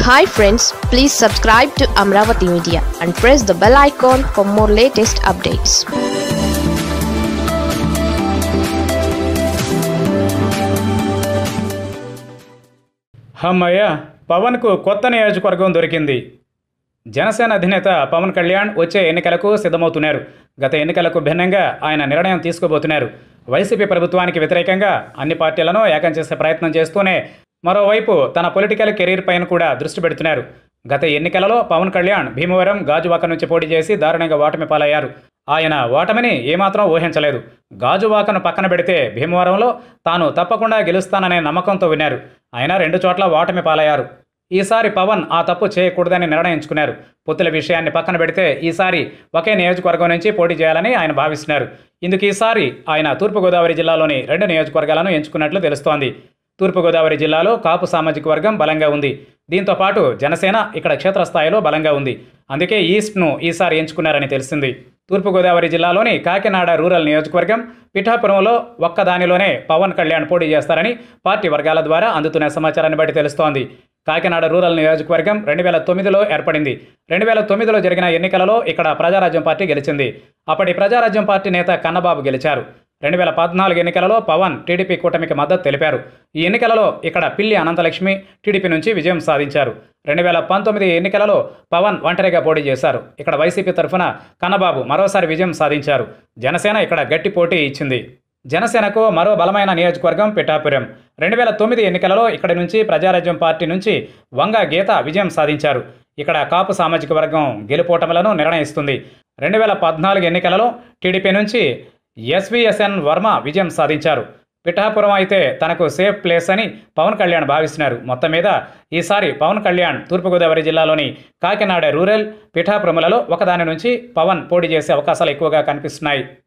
hi friends please subscribe to Amaravati media and press the bell icon for more latest updates హమ్మయ్య పవన్కు కొత్త నియోజకవర్గం దొరికింది జనసేన అధినేత పవన్ కళ్యాణ్ వచ్చే ఎన్నికలకు సిద్ధమవుతున్నారు గత ఎన్నికలకు భిన్నంగా ఆయన నిర్ణయం తీసుకోబోతున్నారు వైసీపీ ప్రభుత్వానికి వ్యతిరేకంగా అన్ని పార్టీలను ఏకం చేసే ప్రయత్నం చేస్తూనే మరోవైపు తన పొలిటికల్ కెరీర్ పైన కూడా దృష్టి పెడుతున్నారు గత ఎన్నికలలో పవన్ కళ్యాణ్ భీమవరం గాజువాక నుంచి పోటీ చేసి దారుణంగా ఓటమి పాలయ్యారు ఆయన ఓటమిని ఏమాత్రం ఊహించలేదు గాజువాకను పక్కన పెడితే భీమవరంలో తాను తప్పకుండా గెలుస్తాననే నమ్మకంతో విన్నారు అయినా రెండు చోట్ల ఓటమి పాలయ్యారు ఈసారి పవన్ ఆ తప్పు చేయకూడదని నిర్ణయించుకున్నారు పొత్తుల విషయాన్ని పక్కన పెడితే ఈసారి ఒకే నియోజకవర్గం నుంచి పోటీ చేయాలని ఆయన భావిస్తున్నారు ఇందుకు ఈసారి ఆయన తూర్పుగోదావరి జిల్లాలోని రెండు నియోజకవర్గాలను ఎంచుకున్నట్లు తెలుస్తోంది తూర్పుగోదావరి జిల్లాలో కాపు సామాజిక వర్గం బలంగా ఉంది దీంతో పాటు జనసేన ఇక్కడ క్షేత్రస్థాయిలో బలంగా ఉంది అందుకే ఈస్ట్ను ఈసారి ఎంచుకున్నారని తెలిసింది తూర్పుగోదావరి జిల్లాలోని కాకినాడ రూరల్ నియోజకవర్గం పిఠాపురంలో ఒక్కదానిలోనే పవన్ కళ్యాణ్ పోటీ చేస్తారని పార్టీ వర్గాల ద్వారా అందుతున్న సమాచారాన్ని బట్టి తెలుస్తోంది కాకినాడ రూరల్ నియోజకవర్గం రెండు వేల తొమ్మిదిలో ఏర్పడింది రెండు వేల తొమ్మిదిలో జరిగిన ఎన్నికలలో ఇక్కడ ప్రజారాజ్యం పార్టీ గెలిచింది అప్పటి ప్రజారాజ్యం పార్టీ నేత కన్నబాబు గెలిచారు రెండు వేల పద్నాలుగు ఎన్నికలలో పవన్ టీడీపీ కూటమికి మద్దతు తెలిపారు ఈ ఎన్నికలలో ఇక్కడ పిల్లి అనంతలక్ష్మి టీడీపీ నుంచి విజయం సాధించారు రెండు వేల పంతొమ్మిది ఎన్నికలలో పవన్ ఒంటరిగా పోటీ చేశారు ఇక్కడ వైసీపీ తరఫున కన్నబాబు మరోసారి విజయం సాధించారు జనసేన ఇక్కడ గట్టి పోటీ ఇచ్చింది జనసేనకు మరో బలమైన నియోజకవర్గం పిఠాపురం రెండు వేల తొమ్మిది ఎన్నికలలో ఇక్కడి నుంచి ప్రజారాజ్యం పార్టీ నుంచి వంగ గీత విజయం సాధించారు ఇక్కడ కాపు సామాజిక వర్గం గెలుపోటములను నిర్ణయిస్తుంది రెండు వేల పద్నాలుగు ఎన్నికలలో టీడీపీ నుంచి ఎస్విఎస్ఎన్ వర్మ విజయం సాధించారు పిఠాపురం అయితే తనకు సేఫ్ ప్లేస్ అని పవన్ కళ్యాణ్ భావిస్తున్నారు మొత్తం మీద ఈసారి పవన్ కళ్యాణ్ తూర్పుగోదావరి జిల్లాలోని కాకినాడ రూరల్ పిఠాపురములలో ఒకదాని నుంచి పవన్ పోటీ చేసే అవకాశాలు ఎక్కువగా కనిపిస్తున్నాయి